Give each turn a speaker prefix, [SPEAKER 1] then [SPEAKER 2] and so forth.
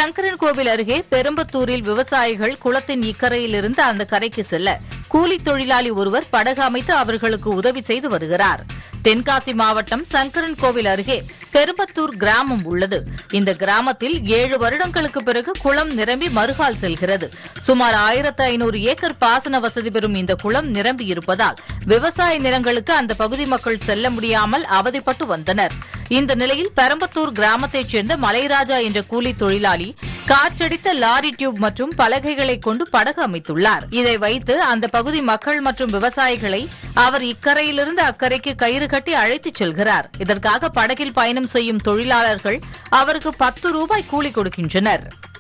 [SPEAKER 1] சங்கரன்கோவில் அருகே பெரும்பத்தூரில் விவசாயிகள் குளத்தின் இக்கரையிலிருந்து அந்த கரைக்கு செல்ல கூலி தொழிலாளி ஒருவர் படகு அமைத்து அவர்களுக்கு உதவி செய்து வருகிறார் தென்காசி மாவட்டம் சங்கரன்கோவில் அருகே பெரும்பத்தூர் கிராமம் உள்ளது இந்த கிராமத்தில் ஏழு வருடங்களுக்கு பிறகு குளம் நிரம்பி மறுகால் செல்கிறது சுமார் ஆயிரத்து ஐநூறு ஏக்கர் பாசன வசதி பெறும் இந்த குளம் நிரம்பி இருப்பதால் விவசாய நிலங்களுக்கு அந்த பகுதி மக்கள் செல்ல முடியாமல் அவதிப்பட்டு வந்தனர் இந்த நிலையில் பெரம்பத்தூர் கிராமத்தைச் சேர்ந்த மலைராஜா என்ற கூலி தொழிலாளி காற்றடித்த லாரி டியூப் மற்றும் பலகைகளை கொண்டு படகு அமைத்துள்ளார் இதை வைத்து அந்த பகுதி மக்கள் மற்றும் விவசாயிகளை அவர் இக்கரையிலிருந்து அக்கறைக்கு கயிறு கட்டி அழைத்துச் செல்கிறார் இதற்காக படகில் பயணம் செய்யும் தொழிலாளர்கள் அவருக்கு பத்து ரூபாய் கூலி கொடுக்கின்றனர்